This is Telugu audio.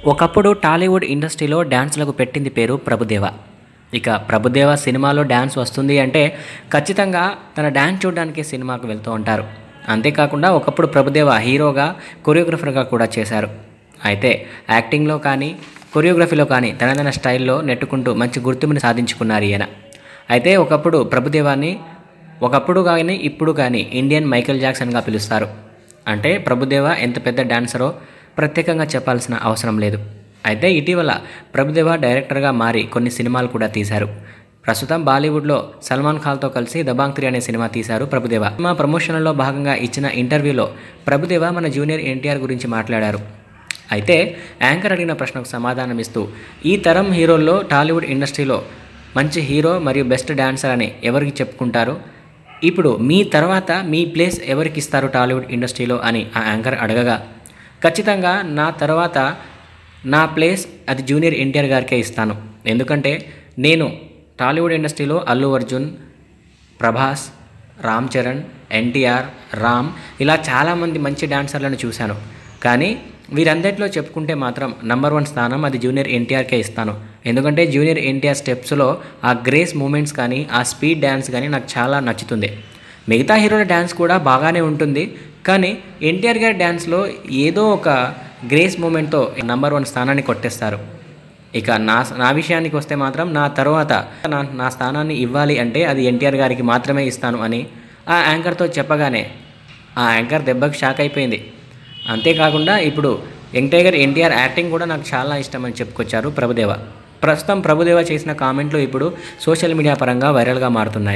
ఒకప్పుడు టాలీవుడ్ ఇండస్ట్రీలో డ్యాన్స్లకు పెట్టింది పేరు ప్రభుదేవ ఇక ప్రభుదేవ సినిమాలో డ్యాన్స్ వస్తుంది అంటే ఖచ్చితంగా తన డ్యాన్స్ చూడడానికి సినిమాకు వెళ్తూ ఉంటారు అంతేకాకుండా ఒకప్పుడు ప్రభుదేవ హీరోగా కొరియోగ్రఫర్గా కూడా చేశారు అయితే యాక్టింగ్లో కానీ కొరియోగ్రఫీలో కానీ తనదైన స్టైల్లో నెట్టుకుంటూ మంచి గుర్తింపుని సాధించుకున్నారు ఈయన అయితే ఒకప్పుడు ప్రభుదేవాన్ని ఒకప్పుడు కానీ ఇప్పుడు కానీ ఇండియన్ మైకేల్ జాక్సన్గా పిలుస్తారు అంటే ప్రభుదేవ ఎంత పెద్ద డాన్సరో ప్రత్యేకంగా చెప్పాల్సిన అవసరం లేదు అయితే ఇటీవల ప్రభుదేవ డైరెక్టర్గా మారి కొన్ని సినిమాలు కూడా తీశారు ప్రస్తుతం బాలీవుడ్లో సల్మాన్ ఖాన్తో కలిసి దబాంగ్ త్రీ అనే సినిమా తీశారు ప్రభుదేవ సినిమా ప్రమోషన్లో భాగంగా ఇచ్చిన ఇంటర్వ్యూలో ప్రభుదేవ మన జూనియర్ ఎన్టీఆర్ గురించి మాట్లాడారు అయితే యాంకర్ అడిగిన ప్రశ్నకు సమాధానం ఇస్తూ ఈ తరం హీరోల్లో టాలీవుడ్ ఇండస్ట్రీలో మంచి హీరో మరియు బెస్ట్ డాన్సర్ అని ఎవరికి చెప్పుకుంటారు ఇప్పుడు మీ తర్వాత మీ ప్లేస్ ఎవరికి ఇస్తారు టాలీవుడ్ ఇండస్ట్రీలో అని ఆ యాంకర్ అడగగా ఖచ్చితంగా నా తర్వాత నా ప్లేస్ అది జూనియర్ ఎన్టీఆర్ గారికే ఇస్తాను ఎందుకంటే నేను టాలీవుడ్ ఇండస్ట్రీలో అల్లు అర్జున్ ప్రభాస్ రామ్ చరణ్ ఎన్టీఆర్ రామ్ ఇలా చాలామంది మంచి డాన్సర్లను చూశాను కానీ వీరందరిలో చెప్పుకుంటే మాత్రం నంబర్ వన్ స్థానం అది జూనియర్ ఎన్టీఆర్కే ఇస్తాను ఎందుకంటే జూనియర్ ఎన్టీఆర్ స్టెప్స్లో ఆ గ్రేస్ మూమెంట్స్ కానీ ఆ స్పీడ్ డ్యాన్స్ కానీ నాకు చాలా నచ్చుతుంది మిగతా హీరోల డ్యాన్స్ కూడా బాగానే ఉంటుంది కానీ ఎన్టీఆర్ గారి డ్యాన్స్లో ఏదో ఒక గ్రేస్ మూమెంట్తో నంబర్ వన్ స్థానాన్ని కొట్టేస్తారు ఇక నా నా విషయానికి వస్తే మాత్రం నా తర్వాత నా నా స్థానాన్ని ఇవ్వాలి అంటే అది ఎన్టీఆర్ గారికి మాత్రమే ఇస్తాను అని ఆ యాంకర్తో చెప్పగానే ఆ యాంకర్ దెబ్బకి షాక్ అయిపోయింది అంతేకాకుండా ఇప్పుడు యంగ్ టైగర్ ఎన్టీఆర్ యాక్టింగ్ కూడా నాకు చాలా ఇష్టం అని చెప్పుకొచ్చారు ప్రభుదేవ ప్రస్తుతం ప్రభుదేవ చేసిన కామెంట్లు ఇప్పుడు సోషల్ మీడియా పరంగా వైరల్గా మారుతున్నాయి